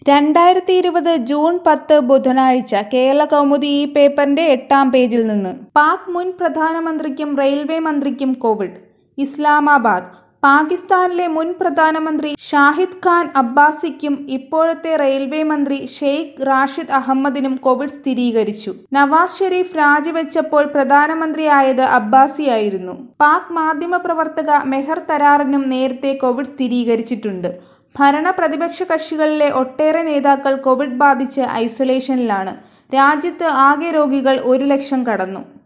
രണ്ടായിരത്തി ഇരുപത് ജൂൺ പത്ത് ബുധനാഴ്ച കേരള കൗമുദി ഈ പേപ്പറിന്റെ എട്ടാം പേജിൽ നിന്ന് പാക് മുൻ പ്രധാനമന്ത്രിക്കും റെയിൽവേ മന്ത്രിക്കും കോവിഡ് ഇസ്ലാമാബാദ് പാകിസ്ഥാനിലെ മുൻ പ്രധാനമന്ത്രി ഷാഹിദ് ഖാൻ അബ്ബാസിക്കും ഇപ്പോഴത്തെ റെയിൽവേ മന്ത്രി ഷെയ്ഖ് റാഷിദ് അഹമ്മദിനും കോവിഡ് സ്ഥിരീകരിച്ചു നവാസ് ഷെരീഫ് രാജിവെച്ചപ്പോൾ പ്രധാനമന്ത്രിയായത് അബ്ബാസിയായിരുന്നു പാക് മാധ്യമപ്രവർത്തക മെഹർ തരാറിനും നേരത്തെ കോവിഡ് സ്ഥിരീകരിച്ചിട്ടുണ്ട് ഭരണ പ്രതിപക്ഷ കക്ഷികളിലെ ഒട്ടേറെ നേതാക്കൾ കോവിഡ് ബാധിച്ച് ഐസൊലേഷനിലാണ് രാജ്യത്ത് ആകെ രോഗികൾ ഒരു ലക്ഷം കടന്നു